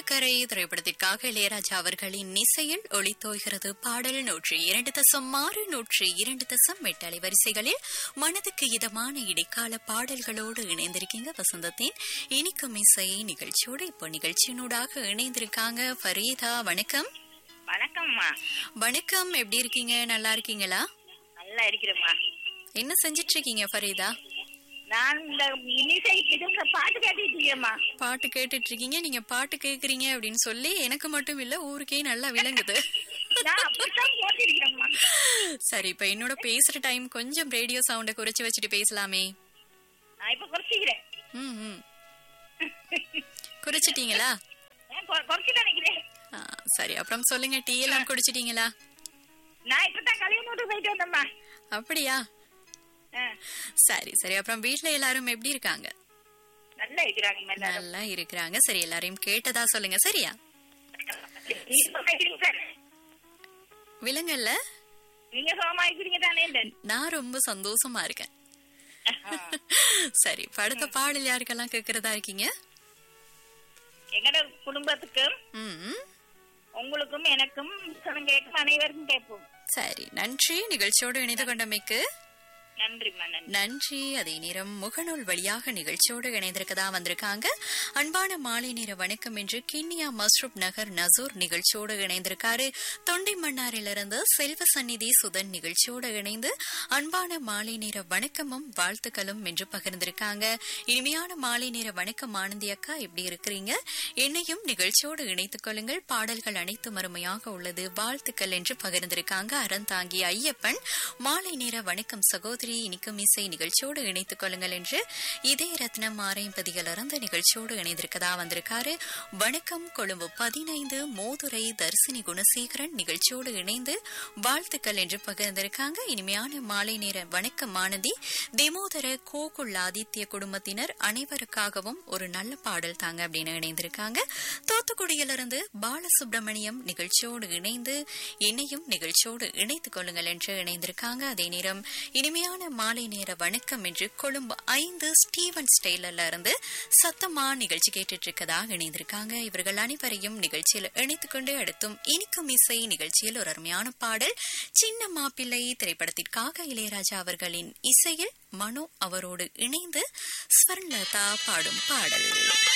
அக்கறை திரைப்படத்திற்காக இளையராஜா அவர்களின் இசையில் ஒளித்தோய்கிறது பாடல் நூற்றி இரண்டு தசம் ஆறு நூற்றி இரண்டு தசம் எட்டு அலைவரிசைகளில் மனதுக்கு இதமான இடைக்கால பாடல்களோடு இணைந்திருக்கீங்க வசந்தத்தின் இனிக்கும் இசை நிகழ்ச்சியோடு இப்போ நிகழ்ச்சியினூடாக இணைந்திருக்காங்க ஃபரீதா வணக்கம் வணக்கம்மா வணக்கம் எப்படி இருக்கீங்க நல்லா இருக்கீங்களா நல்லா இருக்கிறேம்மா என்ன செஞ்சிட்டு இருக்கீங்க ஃபரீதா நான் இந்த இனிசை இதுங்க பாட்டு கேட்டுட்டீங்கம்மா பாட்டு கேட்டுட்டு இருக்கீங்க நீங்க பாட்டு கேக்குறீங்க அப்படின்னு சொல்லி எனக்கு மட்டும் இல்ல ஊருக்கே நல்லா விளங்குது நான் அப்படித்தான் போட்டிருக்கிறேம்மா சரி இப்ப என்னோட பேசுற டைம் கொஞ்சம் ரேடியோ சவுண்ட குறைச்சு வச்சுட்டு பேசலாமே நான் இப்ப குறைச்சிக்கிறேன் ம் ம். குறைச்சிட்டீங்களா நான் கொ- குறைச்சு நினைக்கிறேன் ஆ, சரி அப்புறம் சொல்லுங்க டீ எல்லாம் குடிச்சிட்டீங்களா நான் இப்பதான் கலியனூருக்கு போயிட்டு வந்தேம்மா அப்படியா ஆ, சரி சரி அப்புறம் வீட்ல எல்லாரும் எப்படி இருக்காங்க நல்லா இருக்கிறாங்க எல்லாரும் நல்லா இருக்கிறாங்க சரி எல்லாரையும் கேட்டதா சொல்லுங்க சரியா நீங்க சுகமா இருக்கிறீங்க சார்? விலங்கல்ல நீங்க சுகமா இருக்கிறீங்க தானே நான் ரொம்ப சந்தோஷமா இருக்கேன் சரி இப்ப அடுத்த பாடல் யாருக்கெல்லாம் கேக்குறதா இருக்கீங்க எங்கட குடும்பத்துக்கும் ம் ம். உங்களுக்கும் எனக்கும் சொன்ன கேட்கும் அனைவருக்கும் கேட்போம் சரி நன்றி நிகழ்ச்சியோடு இணைந்து கொண்டமைக்கு நன்றிம்மா நன்றி நன்றி அதே நேரம் முகநூல் வழியாக நிகழ்ச்சியோடு இணைந்திருக்கதா வந்திருக்காங்க அன்பான மாலை நேர வணக்கம் என்று கிண்ணியா மஸ்ரூப் நகர் நசூர் நிகழ்ச்சியோடு இணைந்திருக்காரு தொண்டை மன்னாரிலிருந்து செல்வ சந்நிதி சுதன் நிகழ்ச்சியோடு இணைந்து அன்பான மாலை நேர வணக்கமும் வாழ்த்துக்களும் என்று பகிர்ந்திருக்காங்க இனிமையான மாலை நேர வணக்கம் ஆனந்தி அக்கா எப்படி இருக்கிறீங்க என்னையும் நிகழ்ச்சியோடு இணைத்துக் கொள்ளுங்கள் பாடல்கள் அனைத்தும் அருமையாக உள்ளது வாழ்த்துக்கள் என்று பகிர்ந்திருக்காங்க அறந்தாங்கி ஐயப்பன் மாலை நேர வணக்கம் சகோதரி இனிக்கும் இசை நிகழ்ச்சியோடு இணைத்துக் கொள்ளுங்கள் என்று இதய ரத்னம் ஆரையம்பதியிலிருந்து நிகழ்ச்சியோடு இணைந்திருக்கதா வந்திருக்காரு வணக்கம் கொழும்பு பதினைந்து மோதுரை தர்சினி குணசேகரன் நிகழ்ச்சியோடு இணைந்து வாழ்த்துக்கள் என்று பகிர்ந்திருக்காங்க இனிமையான மாலை நேர வணக்கம் ஆனந்தி தெமோதர கோகுல் ஆதித்ய குடும்பத்தினர் அனைவருக்காகவும் ஒரு நல்ல பாடல் தாங்க அப்படின்னு இணைந்திருக்காங்க தூத்துக்குடியிலிருந்து பாலசுப்ரமணியம் நிகழ்ச்சியோடு இணைந்து என்னையும் நிகழ்ச்சியோடு இணைத்துக் கொள்ளுங்கள் என்று இணைந்திருக்காங்க அதே நேரம் இனிமையான மாலை நேர வணக்கம் என்று கொழும்பு ஐந்து ஸ்டீவன் ஸ்டெய்லர்ல இருந்து சத்தமா நிகழ்ச்சி கேட்டுட்டு இருக்கதாக இணைந்திருக்காங்க இவர்கள் அனைவரையும் நிகழ்ச்சியில் இணைத்துக் கொண்டு அடுத்தும் இனிக்கும் இசை நிகழ்ச்சியில் ஒரு அருமையான பாடல் சின்ன மாப்பிள்ளை திரைப்படத்திற்காக இளையராஜா அவர்களின் இசையில் மனோ அவரோடு இணைந்து ஸ்வர்ணலதா பாடும் பாடல்